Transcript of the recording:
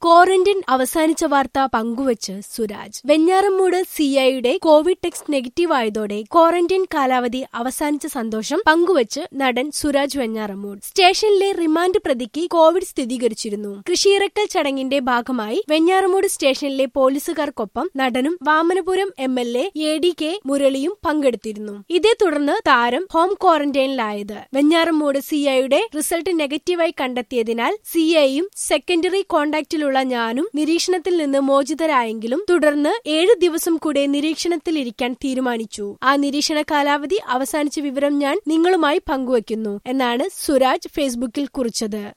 quarantine അവസാനിച്ച വാർത്ത പങ്കുവച്ച് സുരാജ് വെഞ്ഞാറമ്മൂട് സിഐയുടെ കോവിഡ് ടെസ്റ്റ് നെഗറ്റീവ് ആയതോടെ ക്വാറന്റൈൻ കാലാവധി അവസാനിച്ച സന്തോഷം പങ്കുവച്ച് നടൻ സുരാജ് വെഞ്ഞാറമ്മൂട് സ്റ്റേഷനിലെ റിമാൻഡ് പ്രതിക്ക് കോവിഡ് സ്ഥിരീകരിച്ചിരുന്നു കൃഷിയിറക്കൽ ചടങ്ങിന്റെ ഭാഗമായി വെഞ്ഞാറമ്മൂട് സ്റ്റേഷനിലെ പോലീസുകാർക്കൊപ്പം നടനും Vamanapuram M L A A D K മുരളിയും പങ്കെടുത്തിരുന്നു ഇതേ തുടർന്ന് താരം ഹോം ക്വാറന്റൈനിലായത് വെഞ്ഞാറമ്മൂട് സിഐയുടെ റിസൾട്ട് നെഗറ്റീവായി കണ്ടെത്തിയതിനാൽ സിഐയും സെക്കൻഡറി കോണ്ടാക്റ്റിലുള്ള ഞാനും നിരീക്ഷണത്തിൽ നിന്ന് മോചിതരായെങ്കിലും തുടർന്ന് ഏഴു ദിവസം കൂടെ നിരീക്ഷണത്തിലിരിക്കാൻ തീരുമാനിച്ചു ആ നിരീക്ഷണ കാലാവധി അവസാനിച്ച വിവരം ഞാൻ നിങ്ങളുമായി പങ്കുവയ്ക്കുന്നു എന്നാണ് സുരാജ് ഫേസ്ബുക്കിൽ കുറിച്ചത്